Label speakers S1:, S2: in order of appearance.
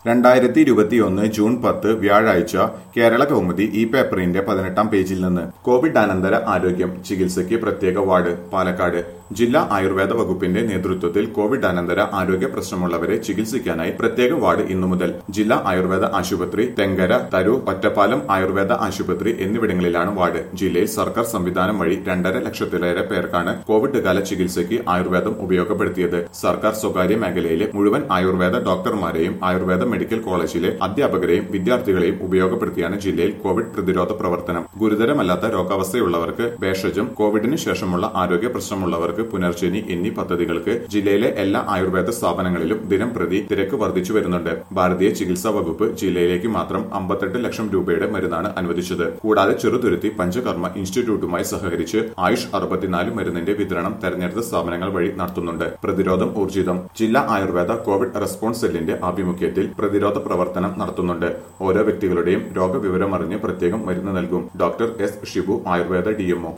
S1: രണ്ടായിരത്തി ഇരുപത്തിയൊന്ന് ജൂൺ പത്ത് വ്യാഴാഴ്ച കേരള കൗമുദി ഈ പേപ്പറിന്റെ പതിനെട്ടാം പേജിൽ നിന്ന് കോവിഡാനന്തര ആരോഗ്യം ചികിത്സയ്ക്ക് പ്രത്യേക വാർഡ് പാലക്കാട് ജില്ലാ ആയുർവേദ വകുപ്പിന്റെ നേതൃത്വത്തിൽ കോവിഡാനന്തര ആരോഗ്യ പ്രശ്നമുള്ളവരെ ചികിത്സിക്കാനായി പ്രത്യേക വാർഡ് ഇന്നു മുതൽ ജില്ലാ ആയുർവേദ ആശുപത്രി തെങ്കര തരൂർ ഒറ്റപ്പാലം ആയുർവേദ ആശുപത്രി എന്നിവിടങ്ങളിലാണ് വാർഡ് ജില്ലയിൽ സർക്കാർ സംവിധാനം വഴി രണ്ടര ലക്ഷത്തിലേറെ പേർക്കാണ് കോവിഡ് കാല ചികിത്സയ്ക്ക് ആയുർവേദം ഉപയോഗപ്പെടുത്തിയത് സർക്കാർ സ്വകാര്യ മേഖലയിലെ മുഴുവൻ ആയുർവേദ ഡോക്ടർമാരെയും ആയുർവേദ മെഡിക്കൽ കോളേജിലെ അധ്യാപകരെയും വിദ്യാർത്ഥികളെയും ഉപയോഗപ്പെടുത്തിയാണ് ജില്ലയിൽ കോവിഡ് പ്രതിരോധ പ്രവർത്തനം ഗുരുതരമല്ലാത്ത രോഗാവസ്ഥയുള്ളവർക്ക് ഭേഷജം കോവിഡിന് ശേഷമുള്ള ആരോഗ്യ പ്രശ്നമുള്ളവർക്ക് പുനർജനി എന്നീ പദ്ധതികൾക്ക് ജില്ലയിലെ എല്ലാ ആയുർവേദ സ്ഥാപനങ്ങളിലും ദിനം പ്രതി തിരക്ക് വർദ്ധിച്ചു വരുന്നുണ്ട് ഭാരതീയ ചികിത്സാ വകുപ്പ് ജില്ലയിലേക്ക് മാത്രം അമ്പത്തെട്ട് ലക്ഷം രൂപയുടെ മരുന്നാണ് അനുവദിച്ചത് കൂടാതെ ചെറുതുരുത്തി പഞ്ചകർമ്മ ഇൻസ്റ്റിറ്റ്യൂട്ടുമായി സഹകരിച്ച് ആയുഷ് അറുപത്തിനാല് മരുന്നിന്റെ വിതരണം തെരഞ്ഞെടുത്ത സ്ഥാപനങ്ങൾ വഴി നടത്തുന്നുണ്ട് പ്രതിരോധം ഊർജിതം ജില്ലാ ആയുർവേദ കോവിഡ് റെസ്പോൺസ് സെല്ലിന്റെ ആഭിമുഖ്യത്തിൽ പ്രതിരോധ പ്രവർത്തനം നടത്തുന്നുണ്ട് ഓരോ വ്യക്തികളുടെയും രോഗവിവരമറിഞ്ഞ് പ്രത്യേകം മരുന്ന് നൽകും doctor S Shibu Ayurveda DMO